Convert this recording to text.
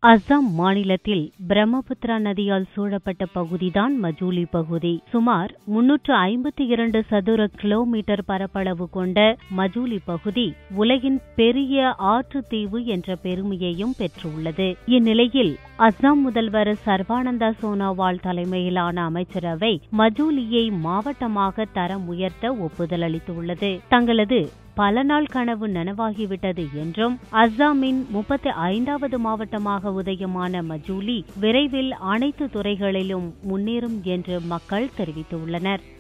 அஸ்ஸாம் மாநிலத்தில் பிரம்மபுத்திரா நதியால் சூழப்பட்ட பகுதிதான் மஜூலி பகுதி சுமார் முன்னூற்று ஐம்பத்தி இரண்டு சதுர கிலோமீட்டர் பரப்பளவு கொண்ட மஜூலி பகுதி உலகின் பெரிய ஆற்றுத் தீவு என்ற பெருமையையும் பெற்றுள்ளது இந்நிலையில் அஸ்ஸாம் முதல்வர் சர்பானந்தா சோனோவால் தலைமையிலான அமைச்சரவை மஜூலியை மாவட்டமாக தரம் உயர்த்த ஒப்புதல் அளித்துள்ளது தங்களது பல நாள் கனவு நனவாகிவிட்டது என்றும் அஸ்ஸாமின் முப்பத்தி ஐந்தாவது மாவட்டமாக உதயமான மஜூலி விரைவில் அனைத்து துறைகளிலும் முன்னேறும் என்று மக்கள் தெரிவித்துள்ளனர்